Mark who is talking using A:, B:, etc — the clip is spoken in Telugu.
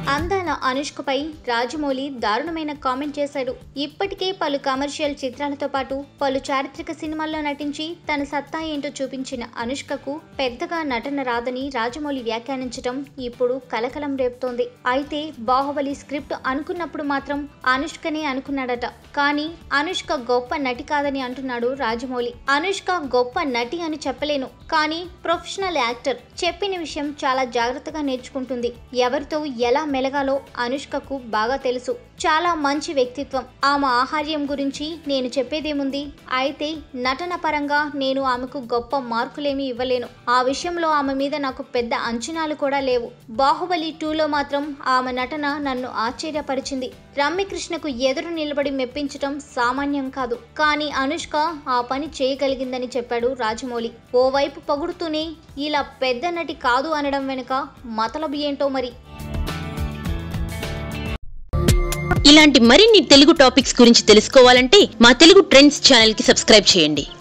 A: అందాల అనుష్కపై రాజమౌళి దారుణమైన కామెంట్ చేశాడు ఇప్పటికే పలు కమర్షియల్ చిత్రాలతో పాటు పలు చారిత్రక సినిమాల్లో నటించి తన సత్తా ఏంటో చూపించిన అనుష్కకు పెద్దగా నటన రాదని రాజమౌళి వ్యాఖ్యానించడం ఇప్పుడు కలకలం రేపుతోంది అయితే బాహుబలి స్క్రిప్ట్ అనుకున్నప్పుడు మాత్రం అనుష్కనే అనుకున్నాడట కానీ అనుష్క గొప్ప నటి కాదని అంటున్నాడు రాజమౌళి అనుష్క గొప్ప నటి అని చెప్పలేను కానీ ప్రొఫెషనల్ యాక్టర్ చెప్పిన విషయం చాలా జాగ్రత్తగా నేర్చుకుంటుంది ఎవరితో ఎలా మెలగాలో అనుష్కకు బాగా తెలుసు చాలా మంచి వ్యక్తిత్వం ఆమె ఆహార్యం గురించి నేను చెప్పేదేముంది అయితే నటన పరంగా నేను ఆమెకు గొప్ప మార్కులేమీ ఇవ్వలేను ఆ విషయంలో ఆమె మీద నాకు పెద్ద అంచనాలు కూడా లేవు బాహుబలి టూలో మాత్రం ఆమె నటన నన్ను ఆశ్చర్యపరిచింది రమ్యకృష్ణకు ఎదురు నిలబడి మెప్పించటం సామాన్యం కాదు కానీ అనుష్క ఆ పని చేయగలిగిందని చెప్పాడు రాజమౌళి ఓవైపు పొగుడుతూనే ఇలా పెద్ద నటి కాదు అనడం వెనుక మతలబు ఏంటో మరి
B: ఇలాంటి మరిన్ని తెలుగు టాపిక్స్ గురించి తెలుసుకోవాలంటే మా తెలుగు ట్రెండ్స్ ఛానల్ కి సబ్స్క్రైబ్ చేయండి